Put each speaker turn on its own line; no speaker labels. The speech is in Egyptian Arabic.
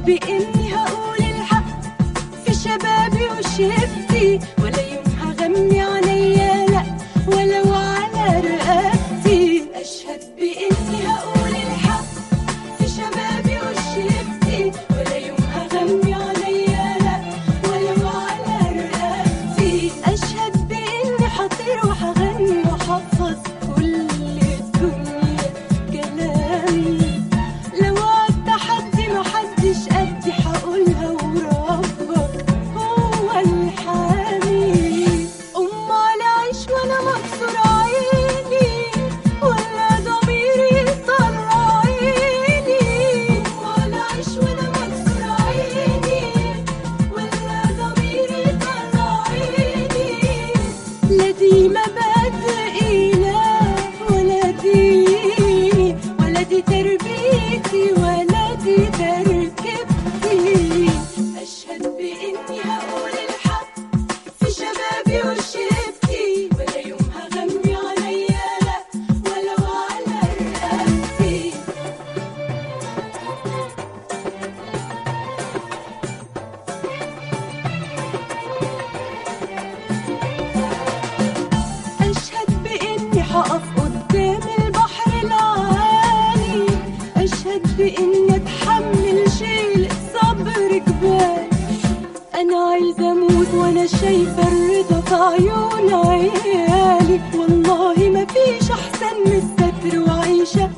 بإني هقول الحق في شبابي وشفتي ولا يوم هغمي عليا لا ولو على رقبتي أشهد بإني هقول الحق في شبابي وشفتي ولا يوم هغمي عليا لا ولو على رقبتي أشهد بإني حطير وحغني وحفظ كل الدنيا كلامي لو التحدي محدش قدي هقولها وربك هو الحامي أمال أعيش وأنا مكسور عيني ولا ضميري يطلع عيني أمال أعيش وأنا مكسور عيني ولا ضميري يطلع عيني لا دي مبادئي لا ولا ديني ولا دي تربيتي ولا دي تركيبتي أشهد بإني هقول الحق في شبابي وشيبتي ولا يوم هغمي عليا لا ولو على رقبتي أشهد بإني هقف قدام البحر العالي أشهد بإني أتحمل شيل صبر جبال أنا عايزة أموت وأنا شايفة الرضا في عيون عيالي والله مفيش أحسن من الستر وعيشة